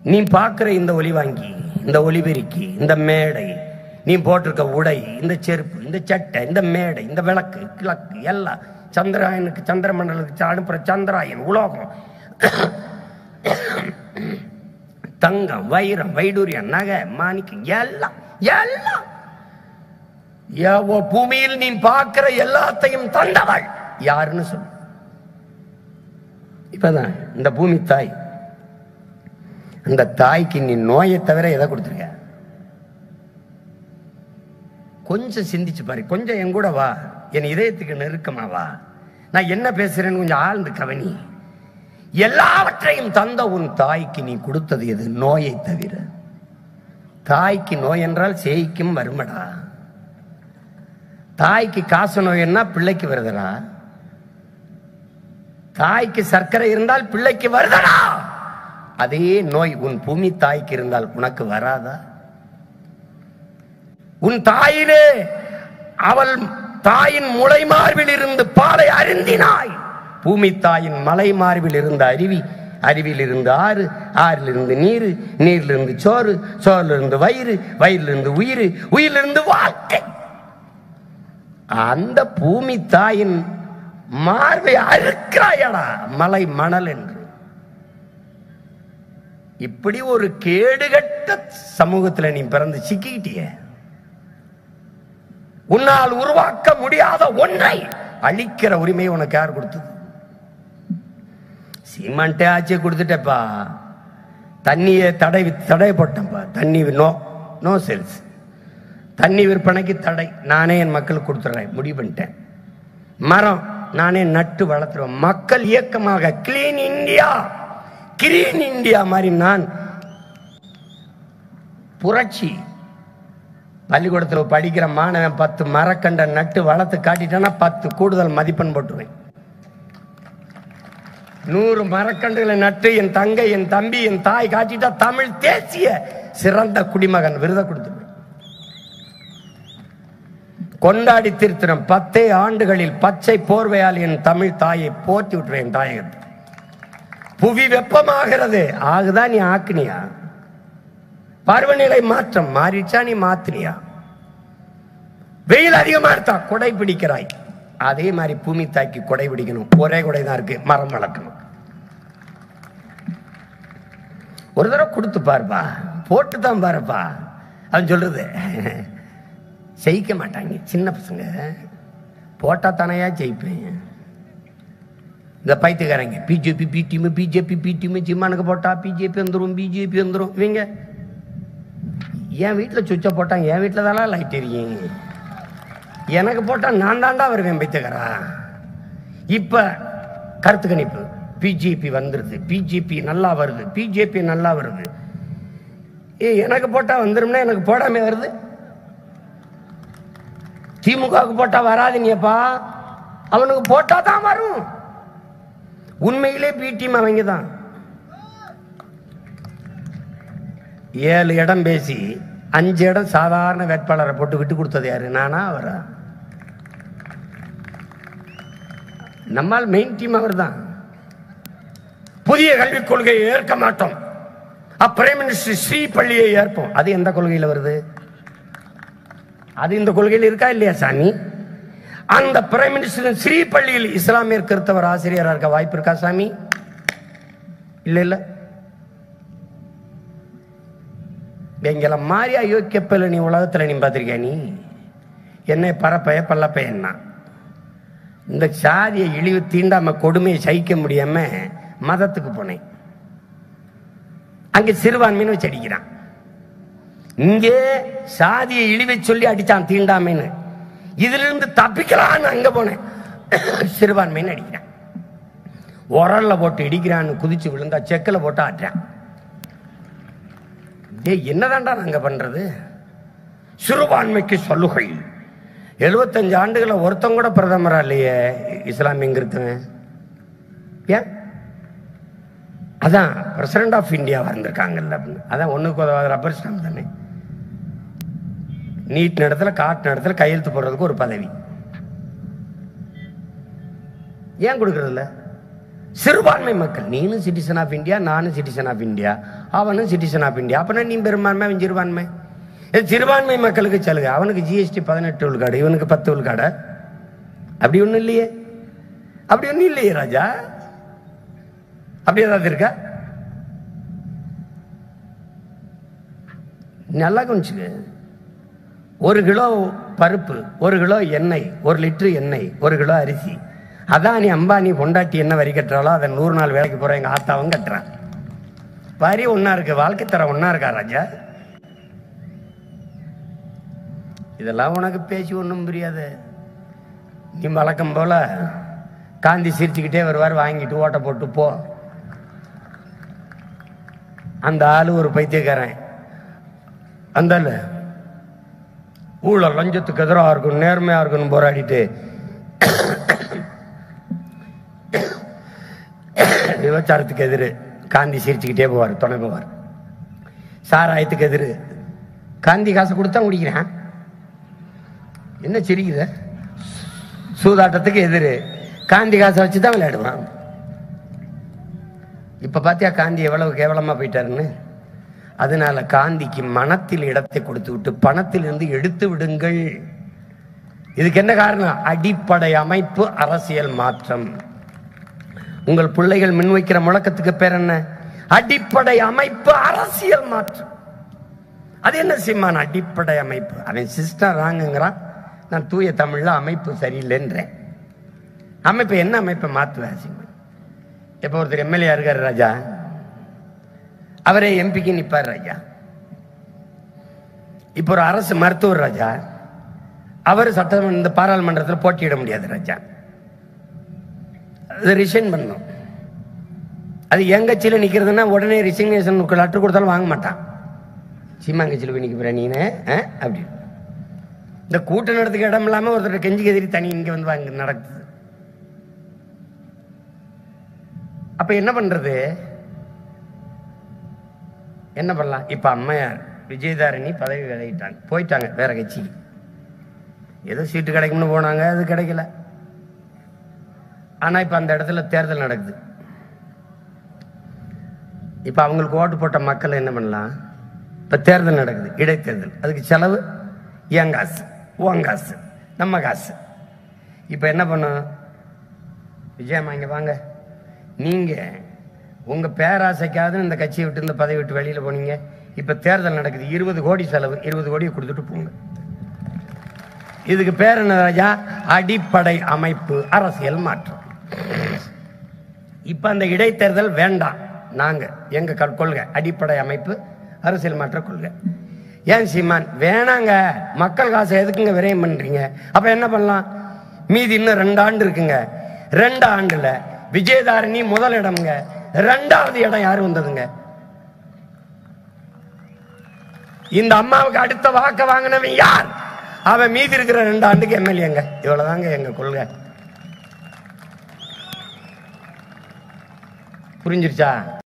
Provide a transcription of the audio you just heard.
நீ பார்க்கிற இந்த ஒலிவாங்கி இந்த ஒலிபெருக்கி இந்த மேடை நீ போட்டிருக்க உடை இந்த செருப்பு இந்த சட்டை இந்த மேடை இந்த விளக்கு கிழக்கு எல்லாம் சந்திராயனுக்கு சந்திரமண்டலத்துக்கு அனுப்புற சந்திராயன் உலோகம் தங்கம் வைரம் வைடூரியம் நகை மாணிக்கம் எல்லாம் எல்லாம் எவ்வளோ பூமியில் நீ பார்க்கிற எல்லாத்தையும் தந்தவள் யாருன்னு சொல்லு இப்பதான் இந்த பூமி தாய் அந்த தாய்க்கு நீ நோயை தவிர எதை கொடுத்துருக்க கொஞ்சம் சிந்திச்சு பாரு கொஞ்சம் என் கூட வா என் இதயத்துக்கு நெருக்கமா வா நான் என்ன பேசுறேன்னு கொஞ்சம் ஆழ்ந்து கவனி எல்லாவற்றையும் தந்த உன் தாய்க்கு நீ கொடுத்தது எது நோயை தவிர தாய்க்கு நோய் என்றால் சேய்க்கும் வருமடா தாய்க்கு காசு நோய்னா பிள்ளைக்கு வருதடா தாய்க்கு சர்க்கரை இருந்தால் பிள்ளைக்கு வருதடா அதே நோய் உன் பூமி தாய்க்கு இருந்தால் உனக்கு வராதா உன் தாயிலே அவள் தாயின் முளை மார்பில் இருந்து பாலை அருந்தினாய் பூமி தாயின் மலை மார்பில் இருந்த அருவி அருவியில் இருந்து ஆறு ஆறிலிருந்து நீர் நீரிலிருந்து சோறு சோறிலிருந்து வயிறு வயிறிலிருந்து உயிர் உயிரிலிருந்து வாழ்க்கை அந்த பூமி தாயின் மார்பை அறுக்கிறாயடா மலை மணல் என்று இப்படி ஒரு கேடுகட்ட சமூகத்துல நீ பிறந்து சிக்கிக்கிட்டிய உன்னால் உருவாக்க முடியாத ஒன்றை அழிக்கிற உரிமை உனக்கு யார் கொடுத்தது சீமான்ட்டே ஆட்சியை கொடுத்துட்டப்பா தண்ணியை தடை தடை போட்டேன்ப்பா தண்ணி நோ நோ சேல்ஸ் தண்ணி விற்பனைக்கு தடை நானே என் மக்களுக்கு கொடுத்துட்றேன் முடிவு பண்ணிட்டேன் மரம் நானே நட்டு வளர்த்துருவேன் மக்கள் இயக்கமாக கிளீன் இந்தியா கிரீன் இந்தியா மாதிரி நான் புரட்சி பள்ளிக்கூடத்தில் படிக்கிற மாணவன் பத்து மரக்கண்டை நட்டு வளர்த்து காட்டிட்டேன்னா பத்து கூடுதல் மதிப்பெண் போட்டுருவேன் நூறு மரக்கன்றுகளை நட்டு என் தங்கை என் தம்பி என் தாய் காட்டிட்டா தமிழ் தேசிய சிறந்த குடிமகன் விருதை கொடுத்துருவேன் கொண்டாடி திருத்தினம் பத்தே ஆண்டுகளில் பச்சை போர்வையால் என் தமிழ் தாயை போற்றி விட்டுருவேன் தாயகத்தை புவி வெப்பமாகிறது ஆகுதா நீ ஆக்குனியா பருவநிலை மாற்றம் மாறிச்சா நீ மாத்தினியா வெயில் அதிகமா இருந்தா கொடை பிடிக்கிறாய் அதே மாதிரி பூமி தாய்க்கு கொடை பிடிக்கணும் ஒரே கொடை தான் இருக்கு மரம் வளர்க்கணும் ஒரு தடவை கொடுத்து பாருப்பா போட்டு தான் பாருப்பா அவன் சொல்றது ஜெயிக்க மாட்டாங்க சின்ன பசங்க போட்டா தானையா ஜெயிப்பேன் இந்த பைத்தியக்காரங்க BJP B team BJP B team ஜிம்மானுக்கு போட்டா பிஜேபி வந்துடும் பிஜேபி வந்துடும் இவங்க என் வீட்டில் சுவிட்சை போட்டான் என் வீட்டில் தானே லைட் எரியும் எனக்கு போட்டால் நான் தாண்டா வருவேன் பைத்தியக்காரா இப்போ கருத்து கணிப்பு பிஜேபி வந்துருது பிஜேபி நல்லா வருது பிஜேபி நல்லா வருது ஏ எனக்கு போட்டா வந்துரும்னா எனக்கு போடாம வருது திமுகவுக்கு போட்டா வராதுனியப்பா அவனுக்கு போட்டா தான் வரும் உண்மையிலே பி டீம் அவங்க தான் ஏழு இடம் பேசி அஞ்சு இடம் சாதாரண வேட்பாளரை போட்டு விட்டு கொடுத்தது யாரு நானா அவரா நம்மால் மெயின் டீம் அவர் தான் புதிய கல்விக் கொள்கையை ஏற்க மாட்டோம் பிரைம் மினிஸ்டர் ஸ்ரீ பள்ளியை ஏற்போம் அது எந்த கொள்கையில் வருது அது இந்த கொள்கையில் இருக்கா இல்லையா சாமி அந்த பிரைம் மினிஸ்டர் ஸ்ரீ பள்ளியில் இஸ்லாமியர் கிறிஸ்தவர் ஆசிரியராக இருக்க வாய்ப்பு இருக்கா சாமி இல்ல இல்ல எங்களை மாதிரி அயோக்கியப்பில் நீ உலகத்தில் நீ பார்த்திருக்கியா நீ என்னை பரப்பைய பல்லப்பையன்னா இந்த சாதியை இழிவு தீண்டாம கொடுமையை சகிக்க முடியாம மதத்துக்கு போனேன் அங்க சிறுபான்மைன்னு வச்சு அடிக்கிறான் இங்கே சாதியை இழிவை சொல்லி அடிச்சான் தீண்டாமைன்னு இதுல இருந்து தப்பிக்கலான்னு அங்க போனேன் சிறுபான்மைன்னு அடிக்கிறான் உரல்ல போட்டு இடிக்கிறான்னு குதிச்சு விழுந்தா செக்கில் போட்டு ஆட்டுறான் டேய் என்னதான்டா நாங்க பண்றது சிறுபான்மைக்கு சலுகை எழுபத்தஞ்சு ஆண்டுகளை ஒருத்தன் கூட பிரதமரா இல்லையே இஸ்லாமியங்கிறதுவன் ஏன் அதான் பிரசிடண்ட் ஆஃப் இந்தியாவா இருந்திருக்காங்கல்ல அப்படின்னு அதான் ஒண்ணுக்கு உதவாத ரப்பர் ஸ்டாம்ப் தானே நீட் இடத்துல காட்டு இடத்துல கையெழுத்து போடுறதுக்கு ஒரு பதவி ஏன் கொடுக்கறதில்ல சிறுபான்மை மக்கள் நீனும் சிட்டிசன் ஆஃப் இந்தியா நானும் சிட்டிசன் ஆஃப் இந்தியா அவனும் சிட்டிசன் ஆஃப் இந்தியா அப்பனா நீ பெரும்பான்மை அவன் சிறுபான்மை இது சிறுபான்மை மக்களுக்கு சலுகை அவனுக்கு ஜிஎஸ்டி பதினெட்டு உள்காடு இவனுக்கு பத்து உள்காடு அப்படி ஒன்றும் இல்லையே அப்படி ஒன்றும் இல்லையே ராஜா அப்படி ஏதாவது இருக்கா நல்லா கொஞ்சம் ஒரு கிலோ பருப்பு ஒரு கிலோ எண்ணெய் ஒரு லிட்டரு எண்ணெய் ஒரு கிலோ அரிசி அதானி அம்பானி பொண்டாட்டி என்ன வரி கட்டுறாளோ அதை நூறு நாள் வேலைக்கு போகிற எங்கள் ஆத்தாவும் கட்டுறான் வரி ஒன்றா இருக்கு வாழ்க்கை தரம் ஒன்றா இருக்கா ராஜா இதெல்லாம் உனக்கு பேசி ஒன்றும் புரியாது நீ வழக்கம் போல காந்தி சிரிச்சுக்கிட்டே வருவார் வாங்கிட்டு ஓட்ட போட்டு போ அந்த ஆளு ஒரு பைத்தியக்காரன் அந்த ஆளு ஊழல் லஞ்சத்துக்கு எதிராக இருக்கணும் நேர்மையாக இருக்கணும் போராடிட்டு விபச்சாரத்துக்கு எதிர் காந்தி சிரிச்சுக்கிட்டே போவார் துணை போவார் சாராயத்துக்கு எதிர் காந்தி காசு கொடுத்தா குடிக்கிறேன் என்ன சிரிக்குது சூதாட்டத்துக்கு எதிர் காந்தி காசை வச்சு தான் விளையாடுவான் இப்ப பாத்தியா காந்தி எவ்வளவு கேவலமா போயிட்டாருன்னு அதனால காந்திக்கு மனத்தில் இடத்தை கொடுத்து விட்டு பணத்தில் இருந்து எடுத்து விடுங்கள் இதுக்கு என்ன காரணம் அடிப்படை அமைப்பு அரசியல் மாற்றம் உங்கள் பிள்ளைகள் முன்வைக்கிற முழக்கத்துக்கு பேர் என்ன அடிப்படை அமைப்பு அரசியல் மாற்றம் அது என்ன சிம்மான் அடிப்படை அமைப்பு அவன் சிஸ்டர் ராங்குங்கிறான் நான் தூய தமிழ்ல அமைப்பு சரியில்லைன்றேன் அமைப்பு என்ன அமைப்பை மாத்துவேன் சிம்மான் இப்போ ஒருத்தர் எம்எல்ஏ இருக்காரு ராஜா அவரே எம்பிக்கு நிப்பார் ராஜா இப்போ ஒரு அரசு மருத்துவர் ராஜா அவர் சட்டமன்ற இந்த பாராளுமன்றத்தில் போட்டியிட முடியாது ராஜா அது ரிசைன் பண்ணணும் அது என் கட்சியில் நிற்கிறதுனா உடனே ரிசிக்னேஷன் லெட்டர் கொடுத்தாலும் வாங்க மாட்டான் சீமாங்கட்சியில் போய் நிற்க போற நீனு ஆ? அப்படி இந்த கூட்ட நடத்துக்கு இடம் இல்லாமல் ஒருத்தர் கெஞ்சி கதிரி தனி இங்கே வந்து வாங்க நடக்குது அப்ப என்ன பண்றது என்ன பண்ணலாம் இப்ப அம்மையார் விஜயதாரணி பதவி விலகிட்டாங்க போயிட்டாங்க வேற கட்சி ஏதோ சீட்டு கிடைக்கும்னு போனாங்க அது கிடைக்கல ஆனா இப்ப அந்த இடத்துல தேர்தல் நடக்குது இப்ப அவங்களுக்கு ஓட்டு போட்ட மக்கள் என்ன பண்ணலாம் இப்ப தேர்தல் நடக்குது இடைத்தேர்தல் அதுக்கு செலவு என் காசு உன் காசு நம்ம காசு இப்ப என்ன பண்ணும் விஜயம்மா இங்க வாங்க நீங்க உங்க பேராசைக்காவது இந்த கட்சியை விட்டு இந்த பதவி விட்டு வெளியில போனீங்க இப்ப தேர்தல் நடக்குது இருபது கோடி செலவு இருபது கோடியை கொடுத்துட்டு போங்க இதுக்கு பேர் என்ன ராஜா அடிப்படை அமைப்பு அரசியல் மாற்றம் இப்ப அந்த இடைத்தேர்தல் வேண்டாம் நாங்க எங்க கல்- கொள்கை அடிப்படை அமைப்பு அரசியல் மாற்ற கொள்கை ஏன் சீமான் வேணாங்க மக்கள் காசை எதுக்குங்க விரயம் பண்றீங்க அப்ப என்ன பண்ணலாம் மீதி இன்னும் ரெண்டு ஆண்டு இருக்குங்க ரெண்டு ஆண்டுல விஜயதாரணி முதல் இடம்ங்க ரெண்டாவது இடம் யாரு வந்ததுங்க இந்த அம்மாவுக்கு அடுத்த வாக்க வாங்கினவன் யார் அவன் மீதி இருக்கிற ரெண்டு ஆண்டுக்கு எம்எல்ஏங்க இவ்வளவுதாங்க எங்க கொள்கை புரிஞ்சிருச்சா